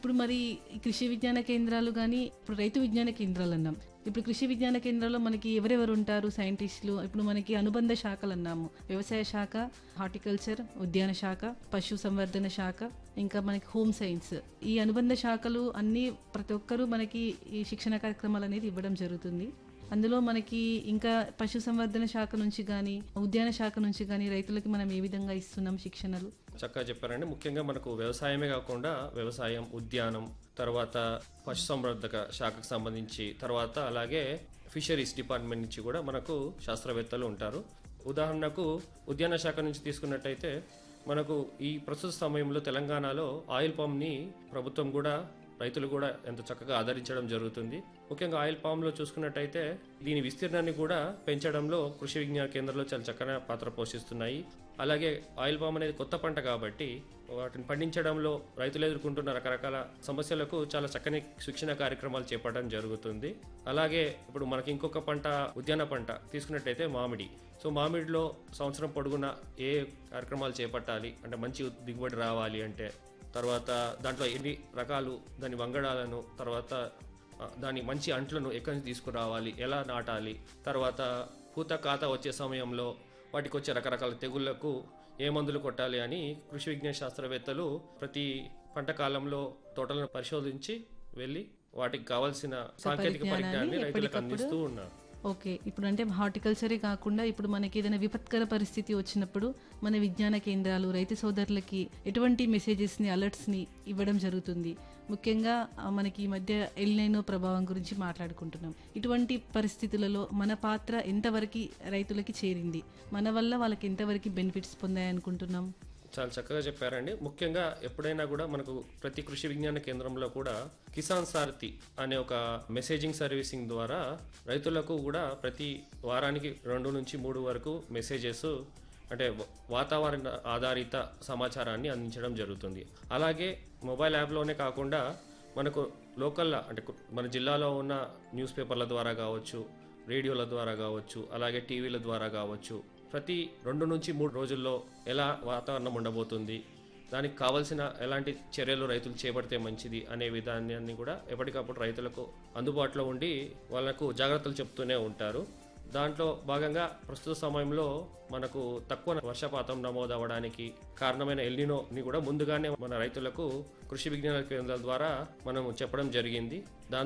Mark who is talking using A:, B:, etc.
A: ఇప్పుడు మరి ఈ కృషి విజ్ఞాన కేంద్రాలు కానీ ఇప్పుడు రైతు విజ్ఞాన కేంద్రాలు అన్నాం ఇప్పుడు కృషి విజ్ఞాన కేంద్రాల్లో మనకి ఎవరెవరు ఉంటారు సైంటిస్టులు ఇప్పుడు మనకి అనుబంధ శాఖలు అన్నాము వ్యవసాయ శాఖ హార్టికల్చర్ ఉద్యాన శాఖ పశు సంవర్ధన శాఖ ఇంకా మనకి హోమ్ సైన్స్ ఈ అనుబంధ శాఖలు అన్ని ప్రతి ఒక్కరూ మనకి ఈ శిక్షణ కార్యక్రమాలు అనేది ఇవ్వడం జరుగుతుంది అందులో మనకి ఇంకా పశు సంవర్ధన శాఖ నుంచి కానీ ఉద్యాన శాఖ నుంచి కానీ రైతులకి మనం ఏ విధంగా ఇస్తున్నాం శిక్షణలు
B: చక్కగా చెప్పారండి ముఖ్యంగా మనకు వ్యవసాయమే కాకుండా వ్యవసాయం ఉద్యానం తర్వాత పశు సంవర్ధక శాఖకు సంబంధించి తర్వాత అలాగే ఫిషరీస్ డిపార్ట్మెంట్ నుంచి కూడా మనకు శాస్త్రవేత్తలు ఉంటారు ఉదాహరణకు ఉద్యాన శాఖ నుంచి తీసుకున్నట్టయితే మనకు ఈ ప్రస్తుత సమయంలో తెలంగాణలో ఆయిల్ పామ్ని ప్రభుత్వం కూడా రైతులు కూడా ఎంత చక్కగా ఆదరించడం జరుగుతుంది ముఖ్యంగా ఆయిల్ పామ్లో చూసుకున్నట్టయితే దీని విస్తీర్ణాన్ని కూడా పెంచడంలో కృషి విజ్ఞాన కేంద్రాలు చాలా చక్కని పాత్ర పోషిస్తున్నాయి అలాగే ఆయిల్ పామ్ అనేది కొత్త పంట కాబట్టి వాటిని పండించడంలో రైతులు ఎదుర్కొంటున్న రకరకాల సమస్యలకు చాలా చక్కని శిక్షణ కార్యక్రమాలు చేపట్టడం జరుగుతుంది అలాగే ఇప్పుడు మనకి ఇంకొక పంట ఉద్యాన పంట తీసుకున్నట్టయితే మామిడి సో మామిడిలో సంవత్సరం పొడుగున ఏ కార్యక్రమాలు చేపట్టాలి అంటే మంచి దిగుబడి రావాలి అంటే తర్వాత దాంట్లో ఎన్ని రకాలు దాని వంగడాలను తర్వాత ఆ, దాని మంచి అంట్లను ఎక్కడి నుంచి తీసుకురావాలి ఎలా నాటాలి తర్వాత పూత కాత వచ్చే సమయంలో వాటికి వచ్చే రకరకాల తెగుళ్లకు ఏ మందులు కొట్టాలి అని కృషి విజ్ఞాన శాస్త్రవేత్తలు ప్రతి పంట కాలంలో తోటలను పరిశోధించి వెళ్ళి వాటికి కావాల్సిన సాంకేతిక పరిజ్ఞానాన్ని రైతులకు అందిస్తూ ఉన్నారు
A: ఓకే ఇప్పుడు అంటే హార్టికల్చరే కాకుండా ఇప్పుడు మనకి ఏదైనా విపత్కర పరిస్థితి వచ్చినప్పుడు మన విజ్ఞాన కేంద్రాలు రైతు సోదరులకి ఎటువంటి మెసేజెస్ని అలర్ట్స్ని ఇవ్వడం జరుగుతుంది ముఖ్యంగా ఆ, మనకి ఈ మధ్య ఎల్నైనో ప్రభావం గురించి మాట్లాడుకుంటున్నాం ఇటువంటి పరిస్థితులలో మన పాత్ర ఎంతవరకు రైతులకి చేరింది మన వల్ల వాళ్ళకి ఎంతవరకు బెనిఫిట్స్ పొందాయనుకుంటున్నాం
B: చాలా చక్కగా చెప్పారండి ముఖ్యంగా ఎప్పుడైనా కూడా మనకు ప్రతి కృషి విజ్ఞాన కేంద్రంలో కూడా కిసాన్ సారథి అనే ఒక మెసేజింగ్ సర్వీసింగ్ ద్వారా రైతులకు కూడా ప్రతి వారానికి రెండు నుంచి మూడు వరకు మెసేజెస్ అంటే వ- వాతావరణ ఆధారిత సమాచారాన్ని అందించడం జరుగుతుంది అలాగే మొబైల్ యాప్లోనే కాకుండా మనకు లోకల్ అంటే కు- మన జిల్లాలో ఉన్న న్యూస్ పేపర్ల ద్వారా కావచ్చు రేడియోల ద్వారా కావచ్చు అలాగే టీవీల ద్వారా కావచ్చు ప్రతి రెండు నుంచి మూడు రోజుల్లో ఎలా వాతావరణం ఉండబోతుంది దానికి కావాల్సిన ఎలాంటి చర్యలు రైతులు చేపడితే మంచిది అనే విధానాన్ని కూడా ఎప్పటికప్పుడు రైతులకు అందుబాటులో ఉండి వాళ్ళకు జాగ్రత్తలు చెప్తూనే ఉంటారు దాంట్లో భాగంగా ప్రస్తుత సమయంలో మనకు తక్కువ వర్షపాతం నమోదు అవ్వడానికి కారణమైన ఎల్నినోని కూడా ముందుగానే మన రైతులకు కృషి విజ్ఞాన కేంద్రాల ద్వారా మనం చెప్పడం జరిగింది దాని